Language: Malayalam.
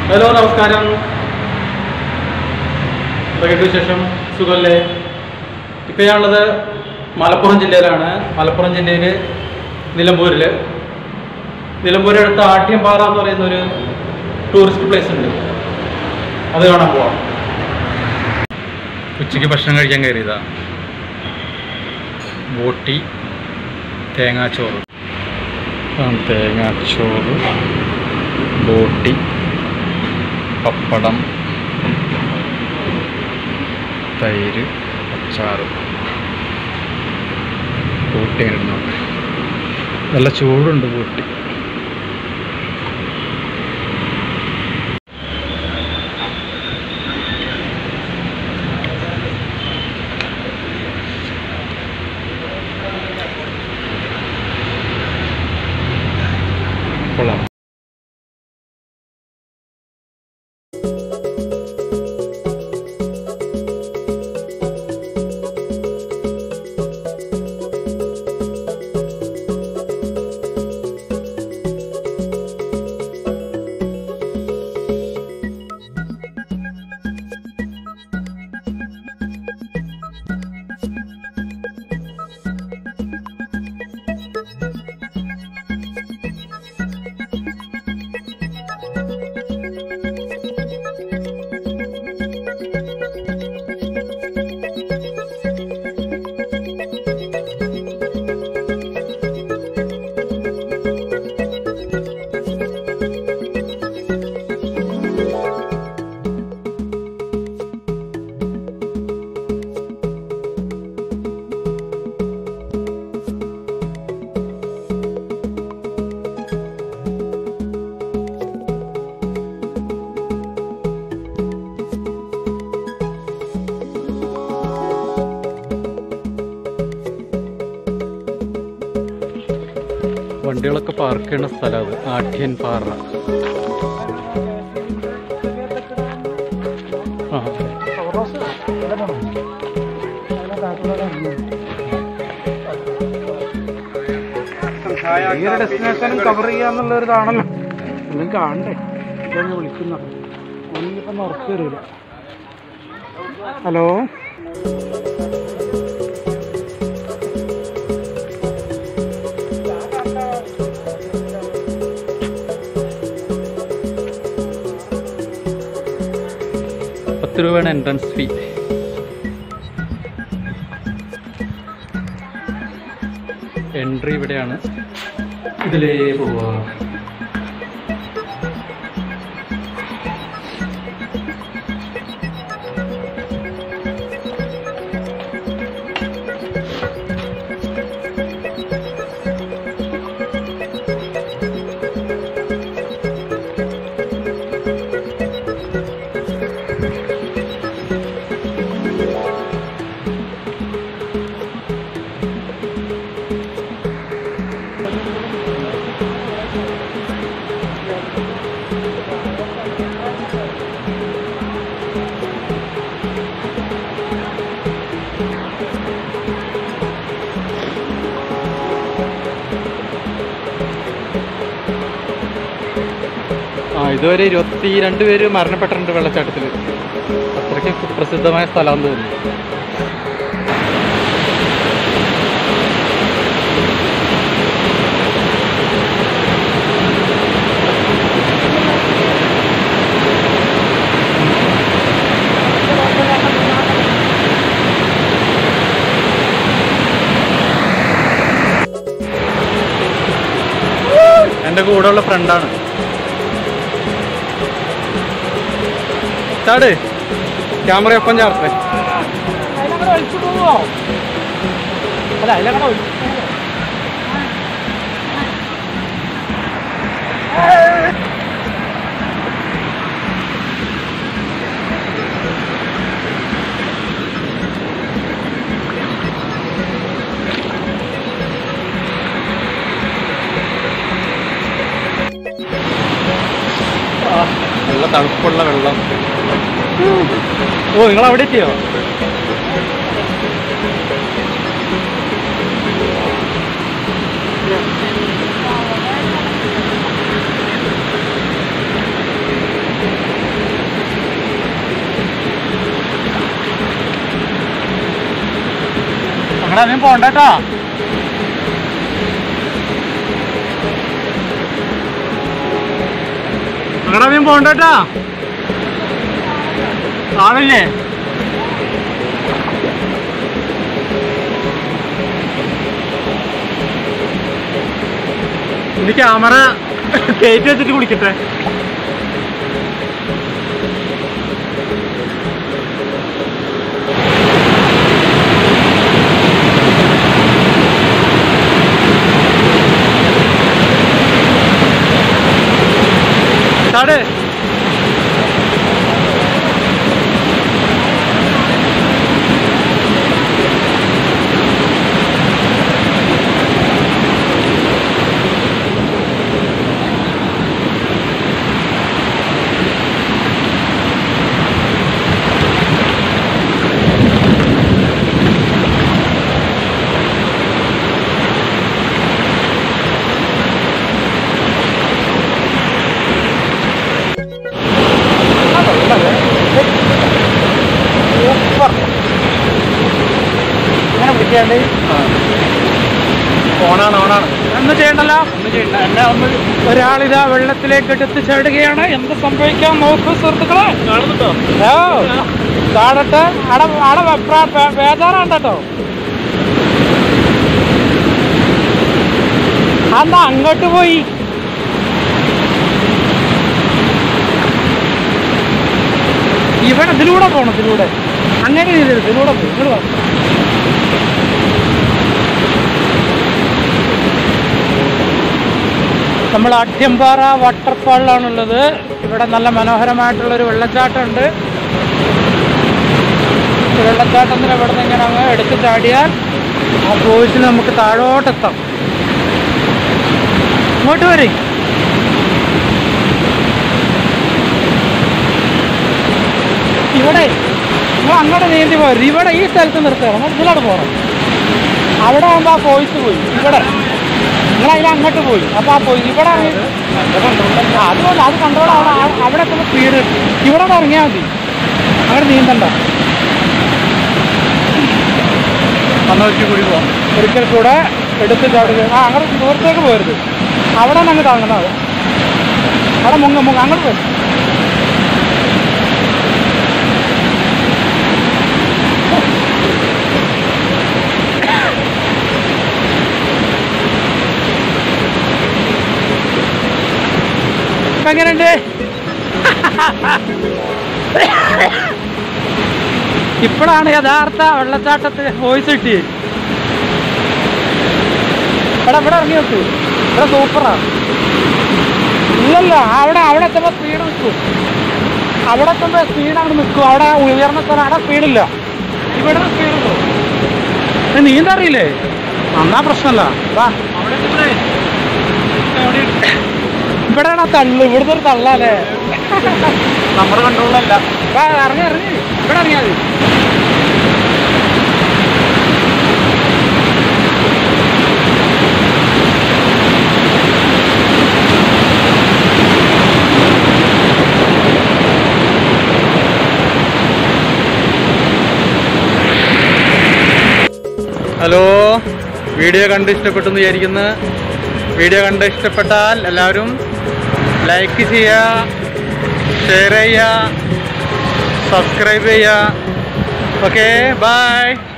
ഹലോ നമസ്കാരം എന്തൊക്കെയുണ്ട് വിശേഷം സുഖമല്ലേ ഇപ്പം ഞാനുള്ളത് മലപ്പുറം ജില്ലയിലാണ് മലപ്പുറം ജില്ലയിൽ നിലമ്പൂരിൽ നിലമ്പൂരടുത്ത് ആട്യംപാറ എന്ന് പറയുന്ന ഒരു ടൂറിസ്റ്റ് പ്ലേസ് ഉണ്ട് അത് കാണാൻ പോവാം ഉച്ചയ്ക്ക് ഭക്ഷണം കഴിക്കാൻ കയറിയതാ ബോട്ടി തേങ്ങാച്ചോറ് ആ, തേങ്ങാച്ചോറ് ബോട്ടി പപ്പടം തൈര് അച്ചാറ് ബോട്ടി അങ്ങനെ നോക്കാം നല്ല ചൂടുണ്ട് ബോട്ടി കൊള്ളാം വണ്ടികളൊക്കെ പാർക്ക് ചെയ്യുന്ന സ്ഥലം അത് ആട്യൻ പാറ ആ ഈ ഒരു ഡെസ്റ്റിനേഷൻ കവർ ചെയ്യാന്നുള്ള ഒരു ഇതാണല്ലോ ഒന്നും കാണണ്ടേ ഇതൊന്ന് വിളിക്കുന്നത് ഒന്നിപ്പം ഉറപ്പ് വരില്ല ഹലോ പത്ത് രൂപയാണ് എൻട്രൻസ് ഫീ എൻട്രി ഇവിടെയാണ് ഇതിലേ പോവാ ആ ഇതുവരെ ഇരുപത്തി രണ്ട് പേര് മരണപ്പെട്ടിട്ടുണ്ട് വെള്ളച്ചാട്ടത്തിൽ അത്രയ്ക്ക് പ്രസിദ്ധമായ സ്ഥലമാണെന്ന് തോന്നുന്നു എൻ്റെ കൂടെയുള്ള ഫ്രണ്ടാണ് ചാട് ക്യാമറ ഒപ്പം ചേർത്തേ അല്ല അതിലങ്ങനെ ഒഴിച്ചു നല്ല തണുപ്പുള്ള വെള്ളം ഓ നിങ്ങൾ അവിടെ എത്തിയോ അങ്ങനെ അധികം പോണ്ടേട്ടാ അങ്ങനെ അധികം പോണ്ടേട്ടാ ആളില്ലേ ഇനി ക്യാമറ കയറ്റി വെച്ചിട്ട് കുളിക്കട്ടെ ചാട് ഇങ്ങനെ പിടിക്കാണ്ട് ഓണാണ് ഓണാണ് ഒന്നും ചെയ്യണ്ടല്ലോ ഒന്നും ചെയ്യണ്ട എന്നെ ഒന്ന് ഒരാളിതാ വെള്ളത്തിലേക്ക് എടുത്ത് ചാടുകയാണ് എന്ത് സംഭവിക്കാൻ നോക്കൂ സുഹൃത്തുക്കളെ കാണുന്നുണ്ടോ ഓ ചാടട്ടെ അട അട ബേജാറാണ് കേട്ടോ അന്നാ അങ്ങോട്ട് പോയി ഇവിടെ ഇതിലൂടെ പോണം ഇതിലൂടെ അങ്ങനെ ചെയ്തത് ഇതിലൂടെ പോയി ഇങ്ങോട്ട് വാ. നമ്മൾ അട്യമ്പാറ വാട്ടർഫാളിലാണുള്ളത് ഇവിടെ നല്ല മനോഹരമായിട്ടുള്ളൊരു വെള്ളച്ചാട്ടമുണ്ട് ഈ വെള്ളച്ചാട്ടത്തിന് ഇവിടെ നിന്ന് ഇങ്ങനെ അങ്ങ് എടുത്ത് ചാടിയാൽ ആ ഫോഴ്സിൽ നമുക്ക് താഴോട്ടെത്താം ഇങ്ങോട്ട് വരെ ഇവിടെ നിങ്ങൾ അങ്ങോട്ട് നീന്തി പോരുത് ഇവിടെ ഈ സ്ഥലത്ത് നിർത്തുക നമ്മൾ ഇതിലോട്ട് പോകണം അവിടെ ആകുമ്പോൾ ആ ഫോഴ്സ് പോയി ഇവിടെ നിങ്ങൾ അതിൽ അങ്ങോട്ട് പോയി അപ്പോൾ ആ പോയി ഇവിടെ ഇറങ്ങി ആ, അതുകൊണ്ട് അത് കൺട്രോൾ അവിടെ ആ- അവിടെ എത്തുമ്പോൾ സ്പീഡ് ഇവിടെ നിന്ന് ഇറങ്ങിയാൽ മതി അങ്ങനെ നീന്തണ്ട സമ്മതിച്ചു കൂടി പോവാം ഒരിക്കൽ കൂടെ എടുത്ത് ചാടുക ആ അങ്ങനെ ദൂരത്തേക്ക് പോരുത് അവിടെ നിന്ന് അങ്ങ് താങ്ങുന്നത് അവിടെ മുങ്ങ മുങ്ങ അങ്ങോട്ട് പോയി ഇപ്പൊ എങ്ങനെയുണ്ട് ഇപ്പോഴാണ് യഥാർത്ഥ വെള്ളച്ചാട്ടത്തിന് വോയിസ് കിട്ടിയത് ഇവിടെ ഇവിടെ ഇറങ്ങി നോക്കൂ ഇവിടെ സൂപ്പറാണ് ഇല്ലല്ല അവിടെ അവിടെ എത്തുമ്പോൾ സ്പീഡ് നിൽക്കും അവിടെ എത്തുമ്പോൾ സ്പീഡ് അങ്ങ് നിൽക്കും അവിടെ ഉയർന്ന സ്ഥലം അവിടെ സ്പീഡില്ല ഇവിടെ സ്പീഡുള്ളൂ ഇത് നീന്തറിയില്ലേ എന്നാ പ്രശ്നമല്ല വാ അവിടെ എത്തുമ്പോഴേ അവിടെ ഇവിടെയാണ് ആ തള്ളു ഇവിടുത്തെ ഒരു തള്ളാല്ലേ നമ്മുടെ കൺട്രോളല്ല വാ ഇറങ്ങി ഇറങ്ങി ഇവിടെ ഇറങ്ങിയാൽ മതി ഹലോ വീഡിയോ കണ്ട് ഇഷ്ടപ്പെട്ടു എന്ന് വിചാരിക്കുന്നു വീഡിയോ കണ്ട് ഇഷ്ടപ്പെട്ടാൽ എല്ലാവരും ലൈക്ക് ചെയ്യുക ഷെയർ ചെയ്യുക സബ്സ്ക്രൈബ് ചെയ്യുക ഓക്കെ ബൈ